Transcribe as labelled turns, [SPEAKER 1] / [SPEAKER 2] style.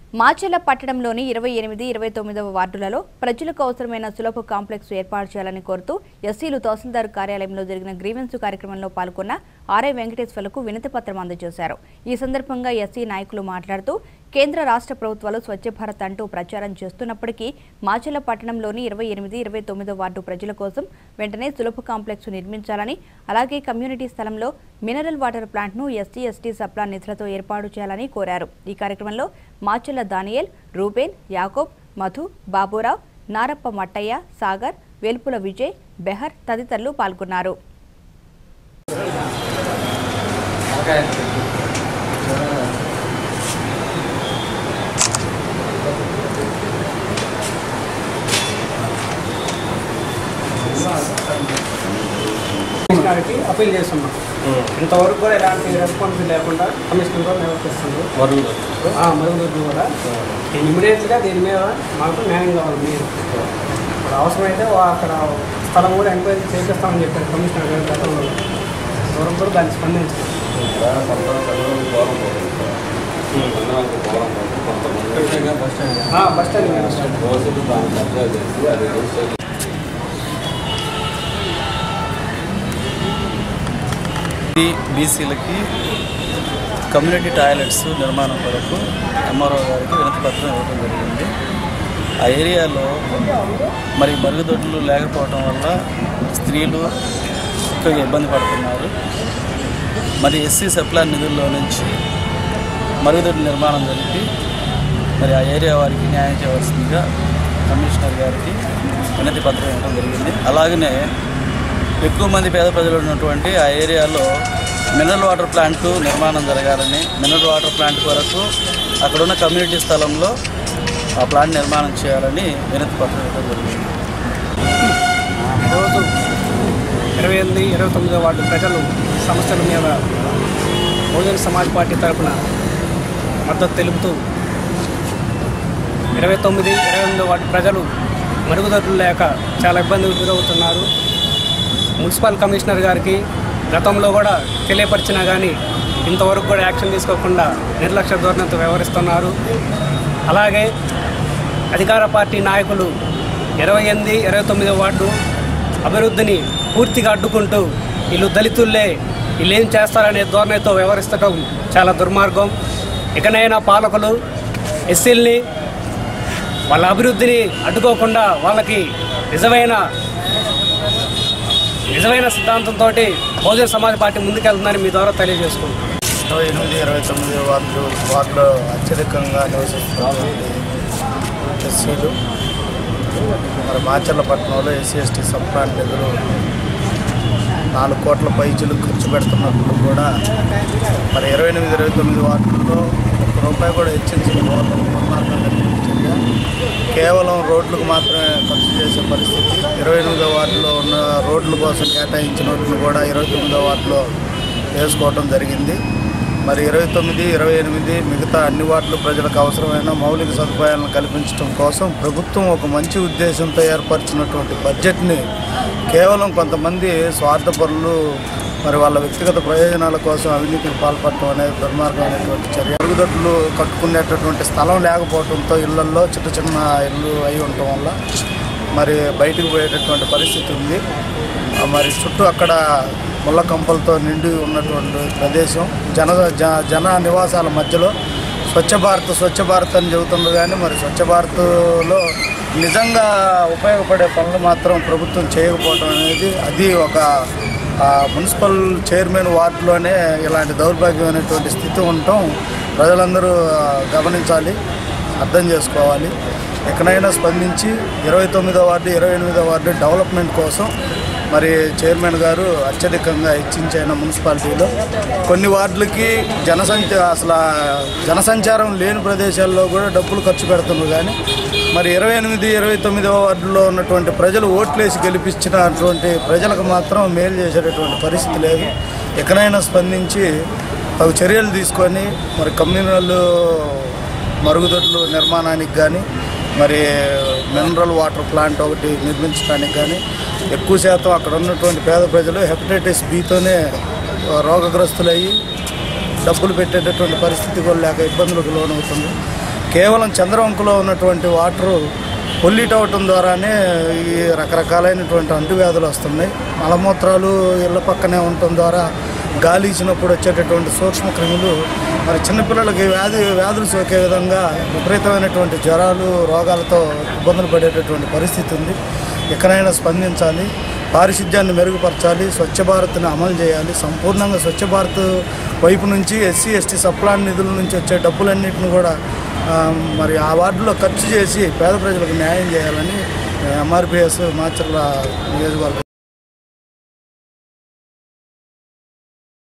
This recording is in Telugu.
[SPEAKER 1] మాచెల్ల పట్టణంలోని ఇరవై ఎనిమిది ఇరవై తొమ్మిదవ వార్డులలో ప్రజలకు అవసరమైన సులభ కాంప్లెక్స్ ఏర్పాటు చేయాలని కోరుతూ ఎస్సీలు తహసీల్దార్ కార్యాలయంలో జరిగిన గ్రీవెన్స్ కార్యక్రమంలో పాల్గొన్న ఆర్ఐ వెంకటేశ్వర్లకు వినతి పత్రం అందజేశారు ఈ సందర్భంగా ఎస్సీ నాయకులు మాట్లాడుతూ కేంద్ర రాష్ట్ర ప్రభుత్వాలు స్వచ్ఛ భారత్ అంటూ ప్రచారం చేస్తున్నప్పటికీ మాచెల్ల పట్టణంలోని ఇరవై ఎనిమిది ఇరవై తొమ్మిదో వార్డు ప్రజల కోసం వెంటనే సులభ కాంప్లెక్స్ నిర్మించాలని అలాగే కమ్యూనిటీ స్థలంలో మినరల్ వాటర్ ప్లాంట్ను ఎస్టీ ఎస్టీ సప్లా నిధులతో ఏర్పాటు చేయాలని కోరారు ఈ కార్యక్రమంలో మాచెల్ల దానియేల్ రూబేన్ యాకోబ్ మధు బాబురావు నారప్ప మట్టయ్య సాగర్ వెల్పుల విజయ్ బెహర్ తదితరులు పాల్గొన్నారు
[SPEAKER 2] గారికి అప్పీల్ చేస్తున్నాం ఇంతవరకు కూడా ఎలాంటి రెస్పాన్స్ లేకుండా కమిషనర్ కూడా నివర్తిస్తుంది మరుగుదొడ్లు కూడా ఇమీడియట్గా దీని మీద మాకు న్యాయం కావాలి మీరు ఇప్పుడు అవసరమైతే వా- అక్కడ స్థలం కూడా ఎంక్వైరీ చేపిస్తామని చెప్పారు కమిషనర్ గారు గతంలో దూరం కూడా దాన్ని స్పందించారు బస్ స్టాండ్ మీద
[SPEAKER 3] ఈ బీసీలకి కమ్యూనిటీ టాయిలెట్స్ నిర్మాణం కొరకు ఎంఆర్ఓ గారికి వినతి పత్రం ఇవ్వడం జరిగింది ఆ ఏరియాలో మరి మరుగుదొడ్లు లేకపోవడం వల్ల స్త్రీలు ఎక్కువగా ఇబ్బంది పడుతున్నారు మరి ఎస్సీ సప్లా నిధుల్లో నుంచి మరుగుదొడ్ల నిర్మాణం జరిపి మరి ఆ ఏరియా వారికి న్యాయం చేయవలసిందిగా కమిషనర్ గారికి వినతి పత్రం ఇవ్వడం జరిగింది అలాగనే ఎక్కువ మంది పేద ప్రజలు ఉన్నటువంటి ఆ ఏరియాలో మినరల్ వాటర్ ప్లాంట్ నిర్మాణం జరగాలని మినరల్ వాటర్ ప్లాంట్ కొరకు అక్కడున్న కమ్యూనిటీ స్థలంలో ఆ ప్లాంట్ నిర్మాణం చేయాలని వినతి పత్రం ఇవ్వడం జరిగింది
[SPEAKER 2] ఈరోజు ఇరవై ఎనిమిది ఇరవై తొమ్మిదో వార్డు ప్రజలు సమస్యల మీద బహుజన సమాజ్ పార్టీ తరఫున మద్దతు తెలుపుతూ ఇరవై తొమ్మిది ఇరవై ఎనిమిదో వార్డు ప్రజలు మరుగుదొడ్లు లేక చాలా ఇబ్బందులు గురవుతున్నారు మున్సిపల్ కమిషనర్ గారికి గతంలో కూడా తెలియపరిచినా కానీ ఇంతవరకు కూడా యాక్షన్ తీసుకోకుండా నిర్లక్ష్య ధోరణితో వ్యవహరిస్తున్నారు అలాగే అధికార పార్టీ నాయకులు ఇరవై ఎనిమిది ఇరవై తొమ్మిదో వార్డు అభివృద్ధిని పూర్తిగా అడ్డుకుంటూ వీళ్ళు దళితుల్లే వీళ్ళు ఏం చేస్తారనే ధోరణితో వ్యవహరిస్తడం చాలా దుర్మార్గం ఇకనైనా పాలకులు ఎస్సీల్ని వాళ్ళ అభివృద్ధిని అడ్డుకోకుండా వాళ్ళకి నిజమైన నిజమైన సిద్ధాంతంతో బహుజన సమాజ్ పార్టీ ముందుకెళ్తుందని మీ ద్వారా తెలియజేసుకుంటున్నాను
[SPEAKER 4] ఇరవై ఎనిమిది ఇరవై తొమ్మిది వార్డులు వార్డులో అత్యధికంగా నివసిస్తున్నారు ఎస్సీలు మరి మాచర్ల పట్టణంలో ఎస్సీ ఎస్టీ సబ్ ప్లాన్ నిధులు నాలుగు కోట్ల పైచులు ఖర్చు పెడుతున్నప్పుడు కూడా మరి ఇరవై ఎనిమిది ఇరవై తొమ్మిది వార్డుల్లో ఒక్క రూపాయి కూడా హెచ్చించిన చర్య కేవలం రోడ్లకు మాత్రమే ఖర్చు చేసే పరిస్థితి ఇరవై ఎనిమిదో వార్డులో ఉన్న రోడ్ల కోసం కేటాయించిన వాటిని కూడా ఇరవై తొమ్మిదో వార్డులో వేసుకోవడం జరిగింది మరి ఇరవై తొమ్మిది ఇరవై ఎనిమిది మిగతా అన్ని వార్డులు ప్రజలకు అవసరమైన మౌలిక సదుపాయాలను కల్పించడం కోసం ప్రభుత్వం ఒక మంచి ఉద్దేశంతో ఏర్పరిచినటువంటి బడ్జెట్ని కేవలం కొంతమంది స్వార్థపరులు మరి వాళ్ళ వ్యక్తిగత ప్రయోజనాల కోసం అవినీతికి పాల్పడటం అనేది దుర్మార్గమైనటువంటి చర్య మరుగుదొడ్లు కట్టుకునేటటువంటి స్థలం లేకపోవడంతో ఇళ్లల్లో చిన్న చిన్న ఇల్లు అయి ఉండటం వల్ల మరి బయటకు పోయేటటువంటి పరిస్థితి ఉంది ఆ మరి చుట్టూ అక్కడ ముళ్ళ కంపలతో నిండి ఉన్నటువంటి ప్రదేశం జన జ- జన నివాసాల మధ్యలో స్వచ్ఛ భారత్ స్వచ్ఛ భారత్ అని చెబుతున్నారు కానీ మరి స్వచ్ఛ భారత్లో నిజంగా ఉపయోగపడే పనులు మాత్రం ప్రభుత్వం చేయకపోవడం అనేది అది ఒక ఆ, మున్సిపల్ చైర్మన్ వార్డులోనే ఇలాంటి దౌర్భాగ్యమైనటువంటి స్థితి ఉండటం ప్రజలందరూ ఆ, గమనించాలి అర్థం చేసుకోవాలి ఎక్కడైనా స్పందించి ఇరవై తొమ్మిదో వార్డు ఇరవై ఎనిమిదో వార్డు డెవలప్మెంట్ కోసం మరి చైర్మన్ గారు అత్యధికంగా హెచ్చించిన మున్సిపాలిటీలో కొన్ని వార్డులకి జనసంఖ్య అసలు ఆ జనసంచారం లేని ప్రదేశాల్లో కూడా డబ్బులు ఖర్చు పెడుతున్నారు కానీ మరి ఇరవై ఎనిమిది ఇరవై తొమ్మిదవ వార్డులో ఉన్నటువంటి ప్రజలు ఓట్లేసి గెలిపించినటువంటి ప్రజలకు మాత్రం మేలు చేసేటటువంటి పరిస్థితి లేదు ఎక్కడైనా స్పందించి తగు చర్యలు తీసుకొని మరి కమ్యూనల్ మరుగుదొడ్లు నిర్మాణానికి కానీ మరి మినరల్ వాటర్ ప్లాంట్ ఒకటి నిర్మించడానికి కానీ ఎక్కువ శాతం అక్కడ ఉన్నటువంటి పేద ప్రజలు హెపటైటిస్ బితోనే రోగగ్రస్తులయ్యి డబ్బులు పెట్టేటటువంటి పరిస్థితి కూడా లేక ఇబ్బందులకు లోనవుతుంది కేవలం చంద్రవంకలో ఉన్నటువంటి వాటరు పొల్యూట్ అవటం ద్వారానే ఈ రకరకాలైనటువంటి అంటువ్యాధులు వస్తున్నాయి మలమూత్రాలు ఇళ్ళ పక్కనే ఉండటం ద్వారా గాలి ఇచ్చినప్పుడు వచ్చేటటువంటి సూక్ష్మ క్రిములు మరి చిన్నపిల్లలకి వ్యాధి వ్యాధులు సోకే విధంగా విపరీతమైనటువంటి జ్వరాలు రోగాలతో ఇబ్బందులు పడేటటువంటి పరిస్థితి ఉంది ఎక్కడైనా స్పందించాలి పారిశుద్ధ్యాన్ని మెరుగుపరచాలి స్వచ్ఛ భారత్ని అమలు చేయాలి సంపూర్ణంగా స్వచ్ఛ భారత్ వైపు నుంచి ఎస్సీ ఎస్టీ సప్లాన్ నిధుల నుంచి వచ్చే డబ్బులన్నింటిని కూడా ఆ, మరి ఆ వార్డులో ఖర్చు చేసి పేద ప్రజలకు న్యాయం చేయాలని ఎంఆర్పిఎస్ మాచర్ల నియోజకవర్గం